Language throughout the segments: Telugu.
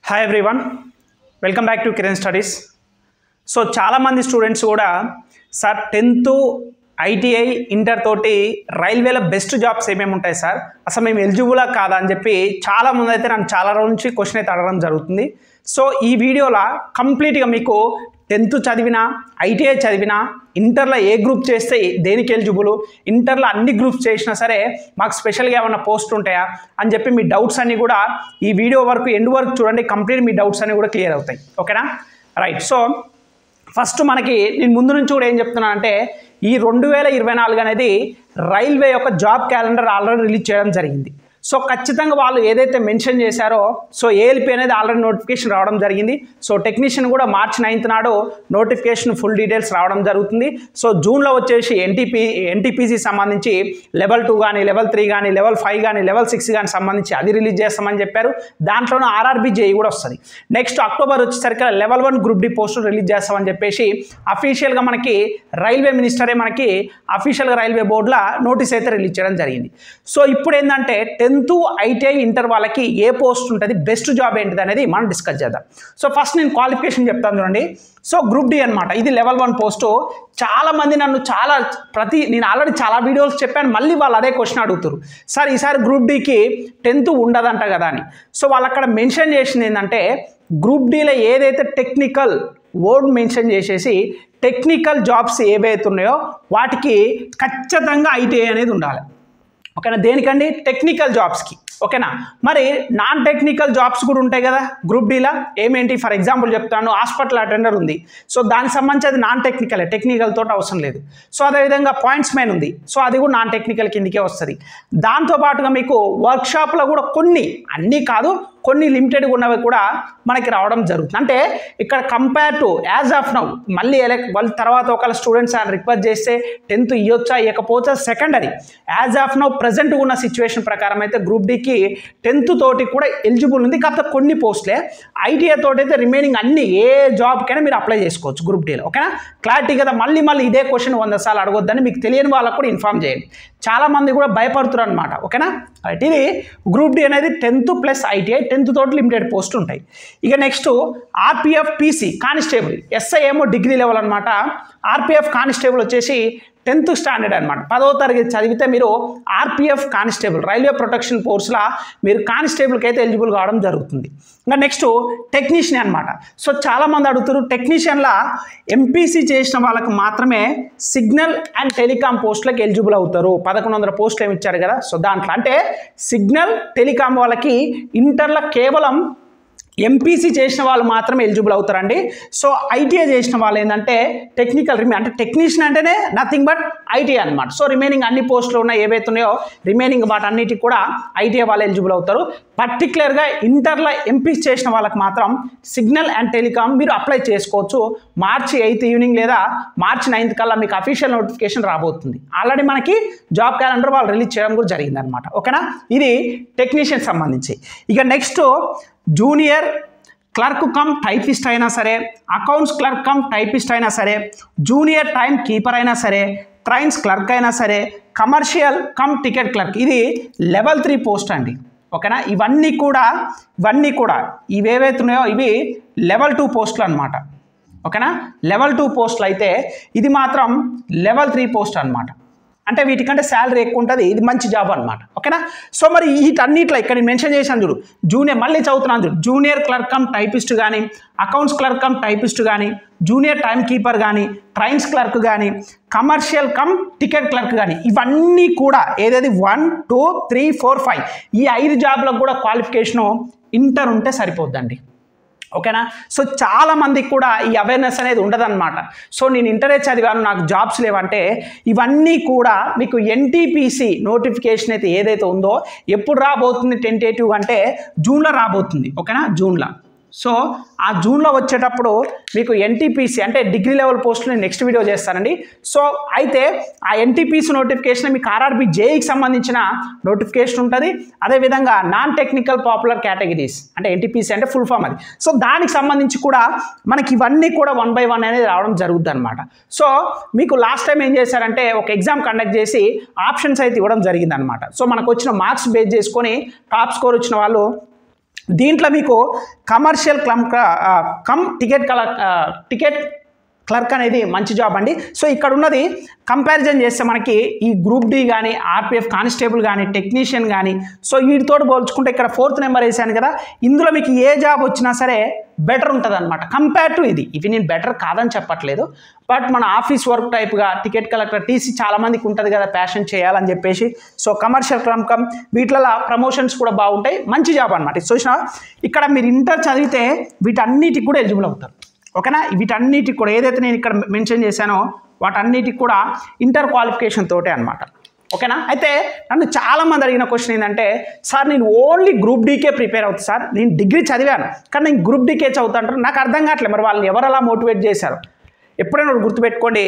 hi everyone welcome back to Kiran Studies so చాలామంది స్టూడెంట్స్ కూడా సార్ టెన్త్ ఐటీఐ ఇంటర్ తోటి రైల్వేలో బెస్ట్ జాబ్స్ ఏమేమి ఉంటాయి సార్ అసలు మేము ఎలిజిబులా కాదా అని చెప్పి చాలా మంది అయితే నన్ను చాలా రోజుల నుంచి క్వశ్చన్ అయితే అడగడం జరుగుతుంది సో ఈ వీడియోలో కంప్లీట్గా మీకు టెన్త్ చదివినా ఐటీఐ చదివినా ఇంటర్లో ఏ గ్రూప్ చేస్తే దేనికి ఎలిజిబుల్ ఇంటర్లో అన్ని గ్రూప్స్ చేసినా సరే మాకు స్పెషల్గా ఏమైనా పోస్ట్ ఉంటాయా అని చెప్పి మీ డౌట్స్ అన్నీ కూడా ఈ వీడియో వరకు ఎండ్ వరకు చూడండి కంప్లీట్ మీ డౌట్స్ అన్నీ కూడా క్లియర్ అవుతాయి ఓకేనా రైట్ సో ఫస్ట్ మనకి నేను ముందు నుంచి కూడా ఏం చెప్తున్నాను అంటే ఈ రెండు వేల ఇరవై నాలుగు అనేది రైల్వే యొక్క జాబ్ క్యాలెండర్ ఆల్రెడీ రిలీజ్ చేయడం జరిగింది సో ఖచ్చితంగా వాళ్ళు ఏదైతే మెన్షన్ చేశారో సో ఏఎల్పి అనేది ఆల్రెడీ నోటిఫికేషన్ రావడం జరిగింది సో టెక్నీషియన్ కూడా మార్చ్ నైన్త్ నాడు నోటిఫికేషన్ ఫుల్ డీటెయిల్స్ రావడం జరుగుతుంది సో జూన్లో వచ్చేసి ఎన్టీపీ ఎన్టీపీసీ సంబంధించి లెవెల్ టూ కానీ లెవెల్ త్రీ కానీ లెవెల్ ఫైవ్ కానీ లెవెల్ సిక్స్ కానీ సంబంధించి అది రిలీజ్ చేస్తామని చెప్పారు దాంట్లోనే ఆర్ఆర్బీ జేఈ కూడా వస్తుంది నెక్స్ట్ అక్టోబర్ వచ్చేసరికి లెవెల్ వన్ గ్రూప్ డి పోస్టులు రిలీజ్ చేస్తామని చెప్పేసి అఫీషియల్గా మనకి రైల్వే మినిస్టరే మనకి అఫీషియల్గా రైల్వే బోర్డులో నోటీస్ అయితే రిలీజ్ చేయడం జరిగింది సో ఇప్పుడు ఏంటంటే టెన్త్ ఐటీఐ ఇంటర్ వాళ్ళకి ఏ పోస్ట్ ఉంటుంది బెస్ట్ జాబ్ ఏంటిది అనేది మనం డిస్కస్ చేద్దాం సో ఫస్ట్ నేను క్వాలిఫికేషన్ చెప్తాను చూడండి సో గ్రూప్ డి అనమాట ఇది లెవెల్ వన్ పోస్ట్ చాలా మంది నన్ను చాలా ప్రతి నేను ఆల్రెడీ చాలా వీడియోస్ చెప్పాను మళ్ళీ వాళ్ళు అదే క్వశ్చన్ అడుగుతారు సార్ ఈసారి గ్రూప్ డికి టెన్త్ ఉండదంట కదా అని సో వాళ్ళు అక్కడ మెన్షన్ చేసింది ఏంటంటే గ్రూప్ డీలో ఏదైతే టెక్నికల్ వర్డ్ మెన్షన్ చేసేసి టెక్నికల్ జాబ్స్ ఏవైతే ఉన్నాయో వాటికి ఖచ్చితంగా ఐటీఐ అనేది ఉండాలి ఓకేనా దేనికండి టెక్నికల్ జాబ్స్కి ఓకేనా మరి నాన్ టెక్నికల్ జాబ్స్ కూడా ఉంటాయి కదా గ్రూప్ డీలా ఏమేంటి ఫర్ ఎగ్జాంపుల్ చెప్తాను హాస్పిటల్ అటెండర్ ఉంది సో దానికి సంబంధించి అది నాన్ టెక్నికల్ టెక్నికల్ తోటి అవసరం లేదు సో అదేవిధంగా పాయింట్స్ మ్యాన్ ఉంది సో అది కూడా నాన్ టెక్నికల్ కిందకే వస్తుంది దాంతోపాటుగా మీకు వర్క్షాప్లో కూడా కొన్ని అన్నీ కాదు కొన్ని లిమిటెడ్గా ఉన్నవి కూడా మనకి రావడం జరుగుతుంది అంటే ఇక్కడ compare to as of now మళ్ళీ ఎలక్ వాళ్ళ తర్వాత ఒకవేళ స్టూడెంట్స్ ఆయన రిక్వెస్ట్ చేస్తే టెన్త్ ఇవ్వచ్చా ఇవ్వకపోవచ్చా secondary as of now present ఉన్న సిచ్యువేషన్ ప్రకారం అయితే గ్రూప్ డికి టెన్త్ తోటి కూడా ఎలిజిబుల్ ఉంది కాకపోతే కొన్ని పోస్టులే ఐటీఐ తోటి అయితే రిమైనింగ్ అన్ని ఏ జాబ్కైనా మీరు అప్లై చేసుకోవచ్చు గ్రూప్ డీలో ఓకేనా క్లారిటీ కదా మళ్ళీ మళ్ళీ ఇదే క్వశ్చన్ వంద సార్లు అడగొద్దని మీకు తెలియని వాళ్ళకు కూడా ఇన్ఫామ్ చేయండి చాలా మంది కూడా భయపడుతున్నారు అనమాట ఓకేనా రైట్ ఇది గ్రూప్ డి అనేది టెన్త్ ప్లస్ ఐటీఐ టెన్త్ తోటి లిమిటెడ్ పోస్ట్ ఉంటాయి ఇక next RPF PC constable SI ఏమో డిగ్రీ లెవెల్ అనమాట ఆర్పిఎఫ్ కానిస్టేబుల్ వచ్చేసి టెన్త్ స్టాండర్డ్ అనమాట పదవ తరగతి చదివితే మీరు ఆర్పిఎఫ్ కానిస్టేబుల్ రైల్వే ప్రొటెక్షన్ ఫోర్స్లో మీరు కానిస్టేబుల్కి అయితే ఎలిజిబుల్ కావడం జరుగుతుంది ఇంకా నెక్స్ట్ టెక్నీషియన్ అనమాట సో చాలామంది అడుగుతారు టెక్నీషియన్లా ఎంపీసీ చేసిన వాళ్ళకి మాత్రమే సిగ్నల్ అండ్ టెలికాం పోస్టులకు ఎలిజిబుల్ అవుతారు పదకొండు వందల పోస్టులు ఏమి ఇచ్చారు కదా సో దాంట్లో అంటే సిగ్నల్ టెలికాం వాళ్ళకి ఇంటర్లో కేవలం ఎంపీసీ చేసిన వాళ్ళు మాత్రమే ఎలిజిబుల్ అవుతారండి సో ఐటీఐ చేసిన వాళ్ళు ఏంటంటే టెక్నికల్ రిమే అంటే టెక్నీషియన్ అంటేనే నథింగ్ బట్ ఐటీఐ అనమాట సో రిమైనింగ్ అన్ని పోస్టులు ఉన్నాయి ఏవైతే ఉన్నాయో రిమైనింగ్ వాటన్నిటికి కూడా ఐటీఐ వాళ్ళు ఎలిజిబుల్ అవుతారు పర్టికులర్గా ఇంటర్లో ఎంపీసీ చేసిన వాళ్ళకి మాత్రం సిగ్నల్ అండ్ టెలికామ్ మీరు అప్లై చేసుకోవచ్చు మార్చి ఎయిత్ ఈవినింగ్ లేదా మార్చి నైన్త్ కల్లా మీకు అఫీషియల్ నోటిఫికేషన్ రాబోతుంది ఆల్రెడీ మనకి జాబ్ క్యాలెండర్ వాళ్ళు రిలీజ్ చేయడం కూడా జరిగిందనమాట ఓకేనా ఇది టెక్నీషియన్ సంబంధించి ఇక next junior clerk cum typist అయినా సరే అకౌంట్స్ క్లర్క్ కమ్ టైపిస్ట్ అయినా సరే జూనియర్ టైం కీపర్ అయినా సరే ట్రైన్స్ క్లర్క్ అయినా సరే కమర్షియల్ కమ్ టికెట్ క్లర్క్ ఇది లెవెల్ త్రీ పోస్ట్ అండి ఓకేనా ఇవన్నీ కూడా ఇవన్నీ కూడా ఇవి ఏవైతే ఉన్నాయో ఇవి లెవెల్ టూ పోస్టులు అనమాట ఓకేనా లెవెల్ టూ పోస్టులు అయితే ఇది మాత్రం లెవెల్ త్రీ పోస్ట్ అనమాట అంటే వీటికంటే శాలరీ ఎక్కువ ఉంటుంది ఇది మంచి జాబ్ అనమాట ఓకేనా సో మరి వీటన్నిట్లో ఇక్కడ నేను మెన్షన్ చేశాను చూడు జూనియర్ మళ్ళీ చదువుతున్నాను చూడు జూనియర్ క్లర్క్ కమ్ టైపిస్ట్ కానీ అకౌంట్స్ క్లర్క్ కమ్ టైపిస్ట్ కానీ జూనియర్ టైం కీపర్ కానీ ట్రైన్స్ క్లర్క్ కానీ కమర్షియల్ కమ్ టికెట్ క్లర్క్ కానీ ఇవన్నీ కూడా ఏదైతే one two three four five ఈ ఐదు జాబ్లకు కూడా క్వాలిఫికేషను ఇంటర్ ఉంటే సరిపోద్దండి ఓకేనా సో చాలా మందికి కూడా ఈ అవేర్నెస్ అనేది ఉండదన్నమాట సో నేను ఇంటరే చదివాను నాకు జాబ్స్ లేవంటే ఇవన్నీ కూడా మీకు ఎన్టీపీసీ నోటిఫికేషన్ అయితే ఏదైతే ఉందో ఎప్పుడు రాబోతుంది టెంటేటివ్ అంటే జూన్లో రాబోతుంది ఓకేనా జూన్లో సో ఆ జూన్లో వచ్చేటప్పుడు మీకు ఎన్టీపీసీ అంటే డిగ్రీ లెవెల్ పోస్టులు నేను నెక్స్ట్ వీడియో చేస్తానండి సో అయితే ఆ ఎన్టీపీసీ నోటిఫికేషన్ మీకు ఆర్ఆర్బి జేఈకి సంబంధించిన నోటిఫికేషన్ ఉంటుంది అదేవిధంగా నాన్ టెక్నికల్ పాపులర్ కేటగిరీస్ అంటే ఎన్టీపీసీ అంటే ఫుల్ ఫామ్ అది సో దానికి సంబంధించి కూడా మనకి ఇవన్నీ కూడా వన్ బై వన్ అనేది రావడం జరుగుతుంది అనమాట సో మీకు లాస్ట్ టైం ఏం చేశారంటే ఒక ఎగ్జామ్ కండక్ట్ చేసి ఆప్షన్స్ అయితే ఇవ్వడం జరిగింది అనమాట సో మనకు వచ్చిన మార్క్స్ బేస్ చేసుకొని టాప్ స్కోర్ వచ్చిన వాళ్ళు దీంట్లో మీకు కమర్షియల్ క్లమ్ కమ్ టికెట్ కల టికెట్ క్లర్క్ అనేది మంచి జాబ్ అండి సో ఇక్కడ ఉన్నది కంపారిజన్ చేస్తే మనకి ఈ గ్రూప్ డి కానీ ఆర్పిఎఫ్ కానిస్టేబుల్ కానీ టెక్నీషియన్ కానీ సో వీటితో పోల్చుకుంటే ఇక్కడ ఫోర్త్ నెంబర్ వేసాను కదా ఇందులో మీకు ఏ జాబ్ వచ్చినా సరే బెటర్ ఉంటుంది అనమాట కంపేర్ టు ఇది ఇవి నేను బెటర్ కాదని చెప్పట్లేదు బట్ మన ఆఫీస్ వర్క్ టైప్గా టికెట్ కలెక్టర్ టీసీ చాలా మందికి ఉంటుంది కదా ప్యాషన్ చేయాలని చెప్పేసి సో కమర్షియల్ కమ్ వీటిలలో ప్రమోషన్స్ కూడా బాగుంటాయి మంచి జాబ్ అనమాట చూసిన ఇక్కడ మీరు ఇంటర్ చదివితే వీటన్నిటికి కూడా ఎలిజిబుల్ అవుతారు ఓకేనా వీటన్నిటికి కూడా ఏదైతే నేను ఇక్కడ మెన్షన్ చేశానో వాటన్నిటికి కూడా ఇంటర్ క్వాలిఫికేషన్ తోటే అనమాట ఓకేనా అయితే నన్ను చాలామంది అడిగిన క్వశ్చన్ ఏంటంటే సార్ నేను ఓన్లీ గ్రూప్ డీకే ప్రిపేర్ అవుతుంది సార్ నేను డిగ్రీ చదివాను కానీ నేను గ్రూప్ డీకే చదువుతా అంటారు నాకు అర్థం కావట్లేదు మరి వాళ్ళని ఎవరు అలా మోటివేట్ చేశారు ఎప్పుడైనా ఒకటి గుర్తుపెట్టుకోండి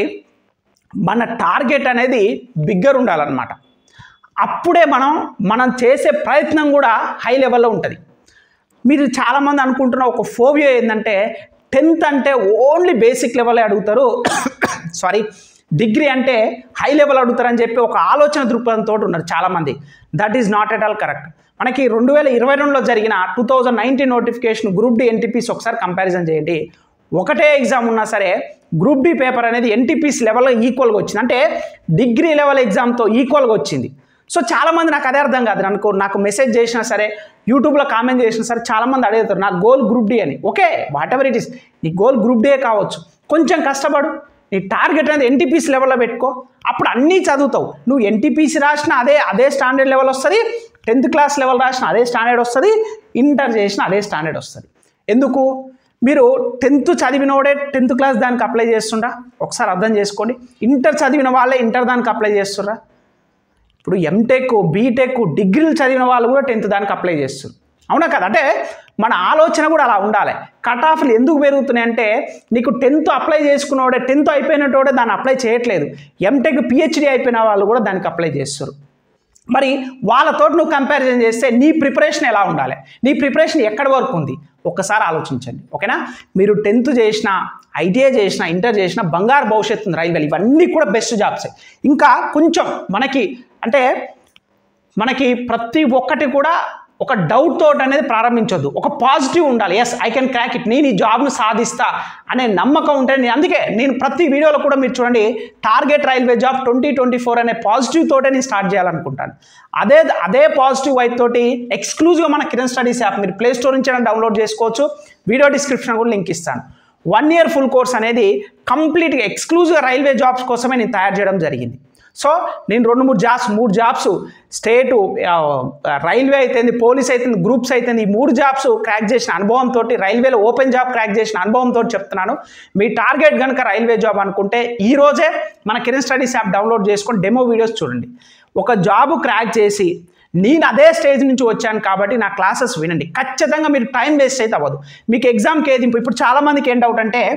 మన టార్గెట్ అనేది బిగ్గర్ ఉండాలన్నమాట అప్పుడే మనం మనం చేసే ప్రయత్నం కూడా హై లెవెల్లో ఉంటుంది మీరు చాలామంది అనుకుంటున్న ఒక ఫోబియా ఏంటంటే టెన్త్ అంటే ఓన్లీ బేసిక్ లెవెలే అడుగుతారు సారీ డిగ్రీ అంటే హై లెవెల్ అడుగుతారని చెప్పి ఒక ఆలోచన దృక్పథంతో ఉన్నారు చాలామంది that is not at all correct మనకి రెండు వేల ఇరవై రెండులో జరిగిన two thousand nineteen notification group D NTPC ఒకసారి కంపారిజన్ చేయండి ఒకటే ఎగ్జామ్ ఉన్నా సరే గ్రూప్ డి పేపర్ అనేది ఎన్టీపీస్ లెవెల్లో ఈక్వల్గా వచ్చింది అంటే డిగ్రీ లెవెల్ ఎగ్జామ్తో ఈక్వల్గా వచ్చింది సో చాలామంది నాకు అదే అర్థం కాదు నాకు నాకు మెసేజ్ చేసినా సరే యూట్యూబ్లో కామెంట్ చేసినా సరే చాలామంది అడుగుతారు నా గోల్ గ్రూప్ డి అని okay whatever it is నీ గోల్ గ్రూప్ డే కావచ్చు కొంచెం కష్టపడు నీ టార్గెట్ అనేది ఎన్టీపీసీ లెవెల్లో పెట్టుకో అప్పుడు అన్నీ చదువుతావు నువ్వు ఎన్టీపీసీ రాసిన అదే అదే స్టాండర్డ్ లెవెల్ వస్తుంది టెన్త్ క్లాస్ లెవెల్ రాసిన అదే స్టాండర్డ్ వస్తుంది ఇంటర్ చేసిన అదే స్టాండర్డ్ వస్తుంది ఎందుకు మీరు టెన్త్ చదివినోడే టెన్త్ క్లాస్ దానికి అప్లై చేస్తుండ్రా ఒకసారి అర్థం చేసుకోండి ఇంటర్ చదివిన వాళ్ళే ఇంటర్ దానికి అప్లై చేస్తుండ్రా ఇప్పుడు ఎంటెక్ బీటెక్ డిగ్రీలు చదివిన వాళ్ళు కూడా టెన్త్ దానికి అప్లై చేస్తారు అవునా కదా అంటే మన ఆలోచన కూడా అలా ఉండాలి కట్ ఆఫ్లు ఎందుకు పెరుగుతున్నాయి అంటే నీకు టెన్త్ అప్లై చేసుకున్నవాడే టెన్త్ అయిపోయినట్టోడే దాన్ని అప్లై చేయట్లేదు ఎంటెక్ పిహెచ్డి అయిపోయిన వాళ్ళు కూడా దానికి అప్లై చేస్తారు మరి వాళ్ళతో నువ్వు కంపారిజన్ చేస్తే నీ ప్రిపరేషన్ ఎలా ఉండాలి నీ ప్రిపరేషన్ ఎక్కడి వరకు ఉంది ఒక్కసారి ఆలోచించండి ఓకేనా మీరు టెన్త్ చేసిన ఐటీఐ చేసిన ఇంటర్ చేసిన బంగారు భవిష్యత్తు ఉంది రైల్వేలు ఇవన్నీ కూడా బెస్ట్ జాబ్స్ ఇంకా కొంచెం మనకి అంటే మనకి ప్రతి ఒక్కటి కూడా ఒక డౌట్ తోట అనేది ప్రారంభించొద్దు ఒక పాజిటివ్ ఉండాలి yes I can crack it నేను ఈ జాబ్ను సాధిస్తా అనే నమ్మకం ఉంటే నేను అందుకే నేను ప్రతి వీడియోలో కూడా మీరు చూడండి target railway job twenty twenty four అనే పాజిటివ్ తోటే నేను స్టార్ట్ చేయాలనుకుంటాను అదే అదే పాజిటివ్ వైపు తోటి ఎక్స్క్లూజివ్గా మన కిరణ్ స్టడీస్ యాప్ మీరు ప్లే స్టోర్ నుంచి డౌన్లోడ్ చేసుకోవచ్చు వీడియో డిస్క్రిప్షన్ కూడా లింక్ ఇస్తాను వన్ ఇయర్ ఫుల్ కోర్స్ అనేది కంప్లీట్గా ఎక్స్క్లూజివ్గా రైల్వే జాబ్స్ కోసమే నేను తయారు చేయడం జరిగింది సో నేను రెండు మూడు జాబ్స్ మూడు జాబ్స్ స్టేటు ఆ, రైల్వే అయితేంది పోలీస్ అయితేంది గ్రూప్స్ అయితేంది ఈ మూడు జాబ్స్ క్రాక్ చేసిన అనుభవంతో రైల్వేలో ఓపెన్ జాబ్ క్రాక్ చేసిన అనుభవంతో చెప్తున్నాను మీ టార్గెట్ కనుక రైల్వే జాబ్ అనుకుంటే ఈ రోజే మన కిరణ్ స్టడీస్ యాప్ డౌన్లోడ్ చేసుకొని డెమో వీడియోస్ చూడండి ఒక జాబ్ క్రాక్ చేసి నేను అదే స్టేజ్ నుంచి వచ్చాను కాబట్టి నా క్లాసెస్ వినండి ఖచ్చితంగా మీరు టైం వేస్ట్ అయితే అవ్వదు మీకు ఎగ్జామ్కి ఏది ఇప్పుడు చాలామందికి ఏం డౌట్ అంటే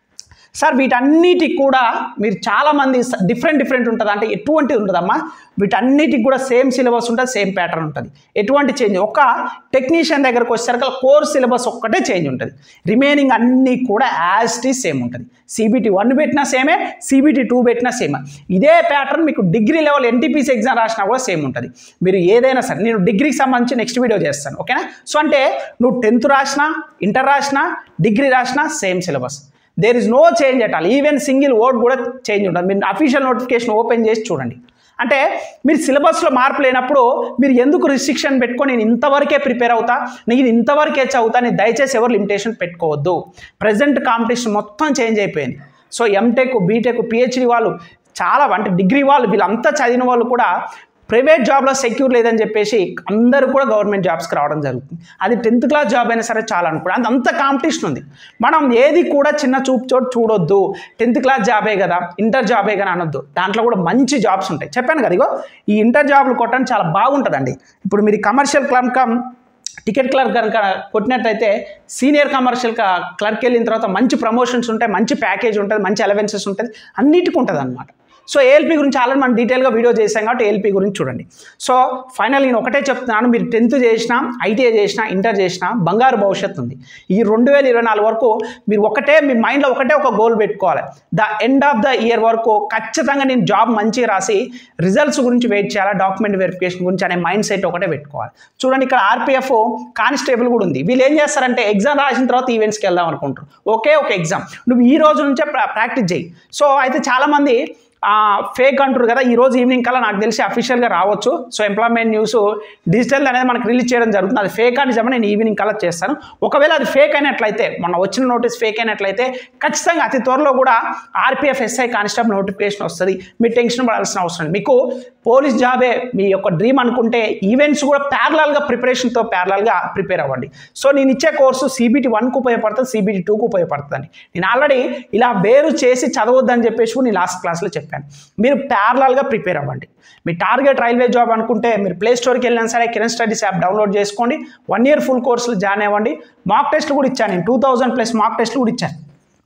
సార్ వీటన్నిటికి కూడా మీరు చాలామంది డిఫరెంట్ డిఫరెంట్ ఉంటుంది అంటే ఎటువంటిది ఉంటుందమ్మా వీటన్నిటికి కూడా సేమ్ సిలబస్ ఉంటుంది సేమ్ ప్యాటర్న్ ఉంటుంది ఎటువంటి చేంజ్ ఒక టెక్నీషియన్ దగ్గరకు వచ్చేసరికి కోర్స్ సిలబస్ ఒక్కటే చేంజ్ ఉంటుంది రిమైనింగ్ అన్నీ కూడా యాజ్ టీ సేమ్ ఉంటుంది సిబిటీ వన్ పెట్టినా సేమే సిబిటీ టూ పెట్టినా సేమ్ ఇదే ప్యాటర్న్ మీకు డిగ్రీ లెవెల్ ఎన్టీపీసీ ఎగ్జామ్ రాసినా కూడా సేమ్ ఉంటుంది మీరు ఏదైనా సరే నేను డిగ్రీకి సంబంధించి నెక్స్ట్ వీడియో చేస్తాను ఓకేనా సో అంటే నువ్వు టెన్త్ రాసినా ఇంటర్ రాసినా డిగ్రీ రాసినా same syllabus there is no change at all even single word కూడా చేంజ్ ఉంటుంది మీరు అఫీషియల్ నోటిఫికేషన్ ఓపెన్ చేసి చూడండి అంటే మీరు సిలబస్లో మార్పు లేనప్పుడు మీరు ఎందుకు రిస్ట్రిక్షన్ పెట్టుకొని నేను ఇంతవరకే ప్రిపేర్ అవుతా నేను ఇంతవరకే చదువుతా నేను దయచేసి ఎవరు లిమిటేషన్ పెట్టుకోవద్దు ప్రజెంట్ కాంపిటీషన్ మొత్తం చేంజ్ అయిపోయింది సో ఎంటెక్ బీటెక్ పిహెచ్డి వాళ్ళు చాలా అంటే డిగ్రీ వాళ్ళు వీళ్ళంతా చదివిన వాళ్ళు కూడా ప్రైవేట్ జాబ్లో సెక్యూర్ లేదని చెప్పేసి అందరూ కూడా గవర్నమెంట్ జాబ్స్కి రావడం జరుగుతుంది అది టెన్త్ క్లాస్ జాబ్ అయినా సరే చాలా అనుకోండి అంత అంత కాంపిటీషన్ ఉంది మనం ఏది కూడా చిన్న చూపు చోటు చూడొద్దు టెన్త్ క్లాస్ జాబే కదా ఇంటర్ జాబే కదా అనొద్దు దాంట్లో కూడా మంచి జాబ్స్ ఉంటాయి చెప్పాను కదా ఇగో ఈ ఇంటర్ జాబ్లు కొట్టడం చాలా బాగుంటుందండి ఇప్పుడు మీరు commercial club cum ticket clerk కనుక కొట్టినట్టయితే సీనియర్ కమర్షియల్ క్లర్క్ వెళ్ళిన తర్వాత మంచి ప్రమోషన్స్ ఉంటాయి మంచి ప్యాకేజ్ ఉంటుంది మంచి అలవెన్సెస్ ఉంటుంది అన్నిటికీ ఉంటుంది అనమాట సో ఏఎల్పి గురించి ఆల్రెడీ మనం డీటెయిల్గా వీడియో చేశాం కాబట్టి ఏఎల్పి గురించి చూడండి సో ఫైనల్ నేను ఒకటే చెప్తున్నాను మీరు టెన్త్ చేసినా ఐటీఐ చేసినా ఇంటర్ చేసినా బంగారు భవిష్యత్తు ఉంది ఈ రెండు వేల ఇరవై నాలుగు వరకు మీరు ఒకటే మీ మైండ్లో ఒకటే ఒక గోల్ పెట్టుకోవాలి the end of the year వరకు ఖచ్చితంగా నేను జాబ్ మంచిగా రాసి రిజల్ట్స్ గురించి వెయిట్ చేయాలా డాక్యుమెంట్ వెరిఫికేషన్ గురించి అనే మైండ్ సెట్ ఒకటే పెట్టుకోవాలి చూడండి ఇక్కడ ఆర్పిఎఫ్ కానిస్టేబుల్ కూడా ఉంది వీళ్ళు ఏం చేస్తారంటే ఎగ్జామ్ రాసిన తర్వాత ఈవెంట్స్కి వెళ్దాం అనుకుంటారు ఒకే ఒక ఎగ్జామ్ నువ్వు ఈ రోజు నుంచే ప్రా- ప్రాక్టీస్ చేయి సో అయితే చాలామంది ఫేక్ అంటారు కదా ఈ రోజు ఈవినింగ్ కల్లా నాకు తెలిసి అఫీషియల్గా రావచ్చు సో ఎంప్లాయ్మెంట్ న్యూస్ డిజిటల్ అనేది మనకు రిలీజ్ చేయడం జరుగుతుంది అది ఫేక్ అని చెప్పి నేను ఈవినింగ్ కల్లా చేస్తాను ఒకవేళ అది ఫేక్ అయినట్లయితే మొన్న వచ్చిన నోటీస్ ఫేక్ అయినట్లయితే ఖచ్చితంగా అతి త్వరలో కూడా ఆర్పిఎఫ్ ఎస్ఐ కానిస్టేబుల్ నోటిఫికేషన్ వస్తుంది మీరు టెన్షన్ పడాల్సిన అవసరం లేదు మీకు పోలీస్ జాబే మీ యొక్క డ్రీమ్ అనుకుంటే ఈవెంట్స్ కూడా ప్యారలల్గా ప్రిపరేషన్తో ప్యారలల్గా ప్రిపేర్ అవ్వండి సో నేను ఇచ్చే కోర్సు సిబిటి వన్కు ఉపయోగపడుతుంది సిబిటి టూకు ఉపయోగపడుతుంది నేను ఆల్రెడీ ఇలా వేరు చేసి చదవద్దని చెప్పేసి కూడా నేను లాస్ట్ క్లాస్లో చెప్పాను మీరు ప్యారలల్గా ప్రిపేర్ అవ్వండి మీ టార్గెట్ రైల్వే జాబ్ అనుకుంటే మీరు ప్లే స్టోర్కి వెళ్ళినా సరే కిరణ్ స్టడీస్ యాప్ డౌన్లోడ్ చేసుకోండి వన్ ఇయర్ ఫుల్ కోర్సులు జాయిన్ అవ్వండి మాక్ టెస్ట్లు కూడా ఇచ్చాను నేను టూ థౌజండ్ ప్లస్ మాక్ టెస్ట్లు కూడా ఇచ్చాను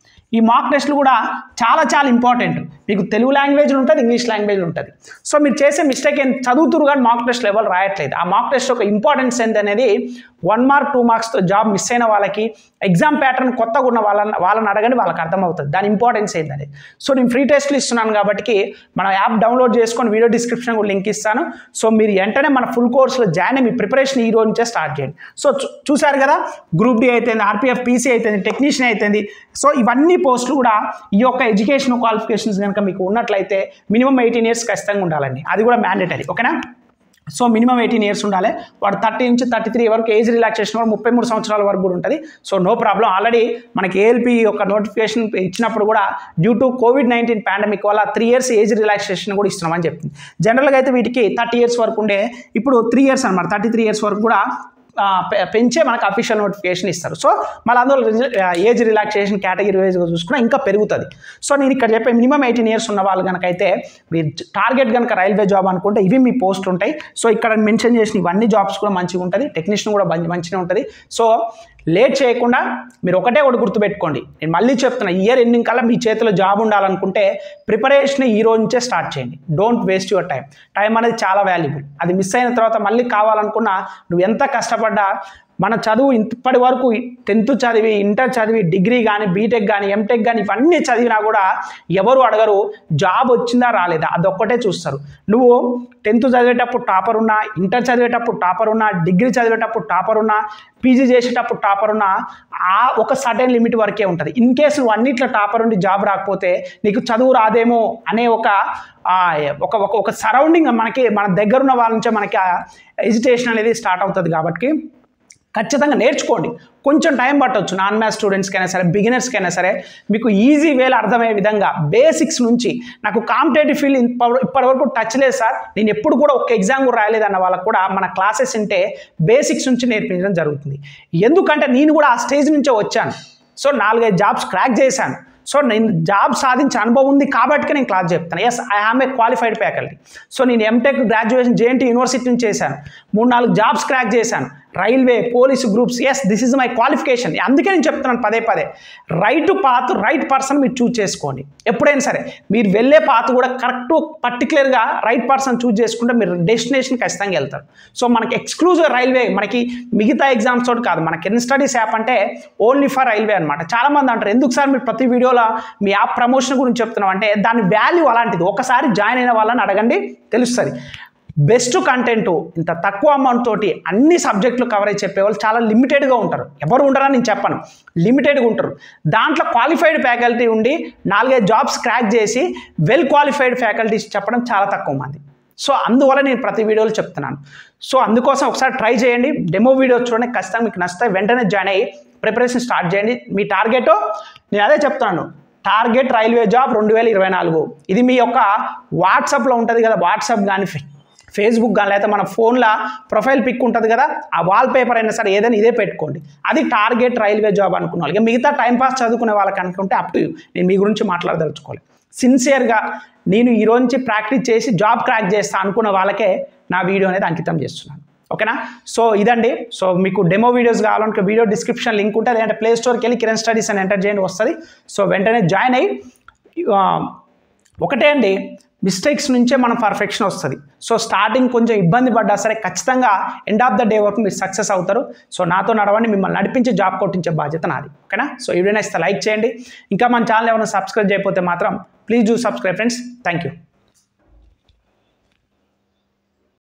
ఈ మాక్ టెస్ట్లు కూడా చాలా చాలా ఇంపార్టెంట్ మీకు తెలుగు లాంగ్వేజ్ ఉంటుంది ఇంగ్లీష్ లాంగ్వేజ్ ఉంటుంది సో మీరు చేసే మిస్టేక్ ఏం చదువుతురు కానీ మాక్ టెస్ట్లు ఎవరు రాయట్లేదు ఆ మాక్ టెస్ట్ యొక్క ఇంపార్టెన్స్ ఏంటి అనేది వన్ మార్క్ టూ మార్క్స్తో జాబ్ మిస్ అయిన వాళ్ళకి ఎగ్జామ్ ప్యాటర్న్ కొత్తగా ఉన్న వాళ్ళని వాళ్ళని అడగని వాళ్ళకి అర్థమవుతుంది దాని ఇంపార్టెన్స్ ఏంటనేది సో నేను ఫ్రీ టెస్ట్లు ఇస్తున్నాను కాబట్టి మన యాప్ డౌన్లోడ్ చేసుకొని వీడియో డిస్క్రిప్షన్ కూడా లింక్ ఇస్తాను సో మీరు వెంటనే మన ఫుల్ కోర్సులో జాయిన్ అయ్యి మీ ప్రిపరేషన్ ఈ రోజు నుంచే స్టార్ట్ చేయండి సో చూ- చూశారు కదా గ్రూప్ డి అయితేంది ఆర్పిఎఫ్ పీసీ అయితేంది టెక్నీషియన్ అయితేంది సో ఇవన్నీ పోస్టులు కూడా ఈ యొక్క ఎడ్యుకేషన్ క్వాలిఫికేషన్స్ కనుక మీకు ఉన్నట్లయితే మినిమం ఎయిటీన్ ఇయర్స్ ఖచ్చితంగా ఉండాలండి అది కూడా మ్యాండేటరీ ఓకేనా సో మినిమం ఎయిటీన్ ఇయర్స్ ఉండాలి వాడు థర్టీ నుంచి థర్టీ త్రీ వరకు ఏజ్ రిలాక్సేషన్ కూడా ముప్పై మూడు సంవత్సరాల వరకు కూడా ఉంటుంది సో నో ప్రాబ్లం ఆల్రెడీ మనకి ఏఎల్పి యొక్క నోటిఫికేషన్ ఇచ్చినప్పుడు కూడా due to COVID nineteen pandemic వల్ల త్రీ ఇయర్స్ ఏజ్ రిలాక్సేషన్ కూడా ఇస్తున్నామని చెప్తుంది జనరల్గా అయితే వీటికి థర్టీ ఇయర్స్ వరకు ఉండే ఇప్పుడు త్రీ ఇయర్స్ అనమాట థర్టీ త్రీ ఇయర్స్ వరకు కూడా ఆ, పె- పెంచే మనకు అఫీషియల్ నోటిఫికేషన్ ఇస్తారు సో మళ్ళీ అందులో రిజ- ఆ, ఏజ్ రిలాక్సేషన్ కేటగిరీ వైజ్గా చూసుకున్నా ఇంకా పెరుగుతుంది సో నేను ఇక్కడ చెప్పే మినిమం ఎయిటీన్ ఇయర్స్ ఉన్న వాళ్ళు కనుక అయితే మీరు టార్గెట్ కనుక రైల్వే జాబ్ అనుకుంటే ఇవి మీ పోస్టులు ఉంటాయి సో ఇక్కడ మెన్షన్ చేసిన ఇవన్నీ జాబ్స్ కూడా మంచిగా ఉంటుంది టెక్నీషియన్ కూడా మంచి మంచిగా ఉంటుంది సో లేట్ చేయకుండా మీరు ఒకటే ఒకటి గుర్తుపెట్టుకోండి నేను మళ్ళీ చెప్తున్నా ఇయర్ ఎండింగ్ కల్లా మీ చేతిలో జాబ్ ఉండాలనుకుంటే ప్రిపరేషన్ ఈ రోజు నుంచే స్టార్ట్ చేయండి don't waste your time time అనేది చాలా వాల్యుబుల్ అది మిస్ అయిన తర్వాత మళ్ళీ కావాలనుకున్నా నువ్వు ఎంత కష్టపడ్డా మన చదువు ఇప్పటి వరకు టెన్త్ చదివి ఇంటర్ చదివి డిగ్రీ కానీ బీటెక్ కానీ ఎంటెక్ కానీ ఇవన్నీ చదివినా కూడా ఎవరు అడగరు జాబ్ వచ్చిందా రాలేదా అదొక్కటే చూస్తారు నువ్వు టెన్త్ చదివేటప్పుడు టాపర్ ఉన్నా ఇంటర్ చదివేటప్పుడు టాపర్ ఉన్నా డిగ్రీ చదివేటప్పుడు టాపర్ ఉన్నా పీజీ చేసేటప్పుడు టాపర్ ఉన్నా ఆ ఒక సర్టెన్ లిమిట్ వరకే ఉంటుంది ఇన్ కేసు నువ్వు అన్నిట్లో టాపర్ ఉండి జాబ్ రాకపోతే నీకు చదువు రాదేమో అనే ఒక ఆ, ఒక ఒక ఒక సరౌండింగ్ మనకి మన దగ్గర ఉన్న వాళ్ళ నుంచే మనకి ఎజిటేషన్ అనేది స్టార్ట్ అవుతుంది కాబట్టి ఖచ్చితంగా నేర్చుకోండి కొంచెం టైం పట్టొచ్చు నాన్ మ్యాథ్ స్టూడెంట్స్కైనా సరే బిగినర్స్కైనా సరే మీకు ఈజీ వేలో అర్థమయ్యే విధంగా బేసిక్స్ నుంచి నాకు కాంపిటేటివ్ ఫీల్డ్ ఇప్పటివరకు టచ్ లేదు సార్ నేను ఎప్పుడు కూడా ఒక ఎగ్జామ్ కూడా రాయలేదన్న వాళ్ళకు కూడా మన క్లాసెస్ ఉంటే బేసిక్స్ నుంచి నేర్పించడం జరుగుతుంది ఎందుకంటే నేను కూడా ఆ స్టేజ్ నుంచే వచ్చాను సో నాలుగైదు జాబ్స్ క్రాక్ చేశాను సో నేను జాబ్ సాధించే అనుభవం ఉంది కాబట్టి నేను క్లాస్ చెప్తాను yes I am a qualified faculty so నేను ఎంటెక్ గ్రాడ్యుయేషన్ జేఎన్టీ యూనివర్సిటీ నుంచి చేశాను మూడు నాలుగు జాబ్స్ క్రాక్ చేశాను railway police groups yes this is my qualification అందుకే నేను చెప్తున్నాను పదే పదే రైట్ పాత్ రైట్ పర్సన్ మీరు చూజ్ చేసుకోండి ఎప్పుడైనా సరే మీరు వెళ్ళే పాత్ కూడా కరెక్ట్ పర్టికులర్గా రైట్ పర్సన్ చూజ్ చేసుకుంటే మీరు డెస్టినేషన్ ఖచ్చితంగా వెళ్తారు సో మనకి ఎక్స్క్లూజివ్ రైల్వే మనకి మిగతా ఎగ్జామ్స్ తోటి కాదు మనకి కెన్ స్టడీస్ యాప్ అంటే ఓన్లీ ఫర్ రైల్వే అనమాట చాలా మంది అంటారు ఎందుకు సార్ మీరు ప్రతి వీడియోలో మీ యాప్ ప్రమోషన్ గురించి చెప్తున్నాం అంటే దాని వాల్యూ అలాంటిది ఒకసారి జాయిన్ అయిన వాళ్ళని అడగండి తెలుస్తుంది బెస్ట్ కంటెంట్ ఇంత తక్కువ అమౌంట్ తోటి అన్ని సబ్జెక్టులు కవరేజ్ చెప్పేవాళ్ళు చాలా లిమిటెడ్గా ఉంటారు ఎవరు ఉండరని నేను చెప్పను లిమిటెడ్గా ఉంటారు దాంట్లో క్వాలిఫైడ్ ఫ్యాకల్టీ ఉండి నాలుగైదు జాబ్స్ క్రాక్ చేసి వెల్ క్వాలిఫైడ్ ఫ్యాకల్టీస్ చెప్పడం చాలా తక్కువ మంది సో అందువల్ల నేను ప్రతి వీడియోలో చెప్తున్నాను సో అందుకోసం ఒకసారి ట్రై చేయండి డెమో వీడియో చూడండి ఖచ్చితంగా మీకు నచ్చితే వెంటనే జాయిన్ అయ్యి ప్రిపరేషన్ స్టార్ట్ చేయండి మీ టార్గెట్ నేను అదే చెప్తున్నాను టార్గెట్ రైల్వే జాబ్ రెండు వేల ఇరవై నాలుగు ఇది మీ యొక్క వాట్సాప్లో ఉంటుంది కదా వాట్సాప్ కానీ ఫేస్బుక్ కానీ లేకపోతే మన ఫోన్లో ప్రొఫైల్ పిక్ ఉంటుంది కదా ఆ వాల్ పేపర్ అయినా సరే ఏదైనా ఇదే పెట్టుకోండి అది టార్గెట్ రైల్వే జాబ్ అనుకున్న వాళ్ళకి మిగతా టైం పాస్ చదువుకునే వాళ్ళకి అనుకుంటే అప్ టు యూ నేను మీ గురించి మాట్లాడదలుచుకోవాలి సిన్సియర్గా నేను ఈ రోజు నుంచి ప్రాక్టీస్ చేసి జాబ్ క్రాక్ చేస్తా అనుకున్న వాళ్ళకే నా వీడియో అనేది అంకితం చేస్తున్నాను ఓకేనా సో ఇదండి సో మీకు డెమో వీడియోస్ కావాలంటే వీడియో డిస్క్రిప్షన్ లింక్ ఉంటుంది లేదంటే ప్లే స్టోర్కి వెళ్ళి కిరణ్ స్టడీస్ అని ఎంటర్ చేయండి వస్తుంది సో వెంటనే జాయిన్ అయ్యి ఆ, ఒకటే అండి మిస్టేక్స్ నుంచే మనం పర్ఫెక్షన్ వస్తుంది సో స్టార్టింగ్ కొంచెం ఇబ్బంది పడ్డా సరే ఖచ్చితంగా ఎండ్ ఆఫ్ ద డే వరకు మీరు సక్సెస్ అవుతారు సో నాతో నడవండి మిమ్మల్ని నడిపించి జాబ్ కొట్టించే బాధ్యత నాది ఓకేనా సో ఈ వీడియో నచ్చితే లైక్ చేయండి ఇంకా మన ఛానల్ ఏమైనా సబ్స్క్రైబ్ చేయకపోతే మాత్రం please do subscribe friends thank you